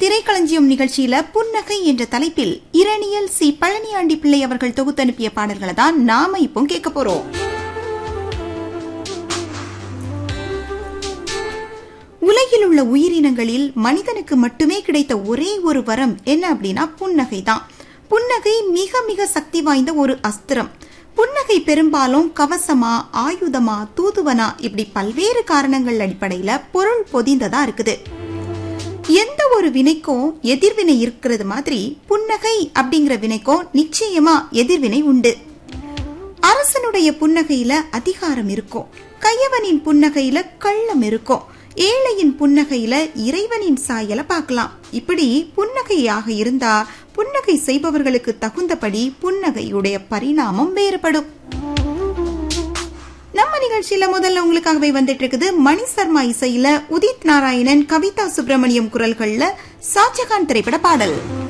திரைக்களஞ்சியம் நிகழ்ச்சியில புன்னகை என்ற தலைப்பில் இரணியல் சி பழனியாண்டி பிள்ளை அவர்கள் தொகுத்தனுப்பிய பாடல்களை தான் நாம இப்போ கேட்க போறோம் உலகில் உள்ள உயிரினங்களில் மனிதனுக்கு மட்டுமே கிடைத்த ஒரே ஒரு வரம் என்ன அப்படின்னா புன்னகை தான் புன்னகை மிக மிக சக்தி வாய்ந்த ஒரு அஸ்திரம் புன்னகை பெரும்பாலும் கவசமா ஆயுதமா தூதுவனா இப்படி பல்வேறு காரணங்கள் அடிப்படையில பொருள் பொதிந்ததா இருக்குது எந்த ஒரு வினைக்கும் எதிர்வினை இருக்கிறது மாதிரி புன்னகை அப்படிங்கிற வினைக்கும் நிச்சயமா எதிர்வினை உண்டு அரசனுடைய புன்னகையில அதிகாரம் இருக்கும் கையவனின் புன்னகையில கள்ளம் இருக்கும் ஏழையின் புன்னகையில இறைவனின் சாயல பார்க்கலாம் இப்படி புன்னகையாக இருந்தா புன்னகை செய்பவர்களுக்கு தகுந்தபடி புன்னகையுடைய பரிணாமம் வேறுபடும் நம்ம நிகழ்ச்சியில முதல்ல உங்களுக்காகவே வந்துட்டு இருக்குது மணி சர்மா இசையில உதித் நாராயணன் கவிதா சுப்பிரமணியம் குரல்கள்ல ஷாஜகான் திரைப்பட பாடல்